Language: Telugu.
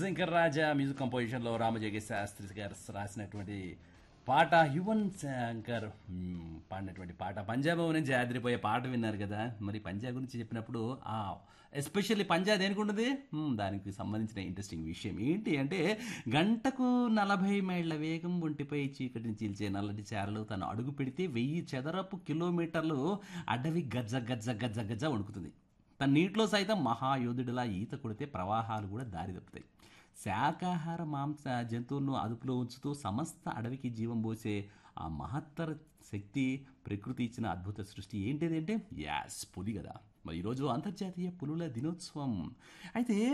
శంకర్ రాజా మ్యూజిక్ కంపోజిషన్లో రామజోగి శాస్త్రి గారు రాసినటువంటి పాట యువన్ శంకర్ మ్మ్, పాడినటువంటి పాట పంజాబ్ నుంచి ఆదిరిపోయే పాట విన్నారు కదా మరి పంజాబ్ గురించి చెప్పినప్పుడు ఆ ఎస్పెషల్లీ పంజాబ్ దేనికి ఉంటుంది మ్మ్, దానికి సంబంధించిన ఇంట్రెస్టింగ్ విషయం ఏంటి అంటే గంటకు నలభై మైళ్ళ వేగం ఒంటిపై చీకటిని చీల్చే నల్లటి చారలు తను అడుగు పెడితే వెయ్యి చదరపు కిలోమీటర్లు అడవి గజ్జ గజ్జ గజ్జ గజ్జ వణుకుతుంది తన నీటిలో సైతం మహాయోధుడిలా ఈత కొడితే ప్రవాహాలు కూడా దారి తప్పుతాయి శాకాహార మాంస జంతువులను అదుపులో ఉంచుతూ సమస్త అడవికి జీవం పోసే ఆ మహత్తర శక్తి ప్రకృతి ఇచ్చిన అద్భుత సృష్టి ఏంటిది అంటే యాస్ పులి కదా మరి ఈరోజు అంతర్జాతీయ పులుల దినోత్సవం అయితే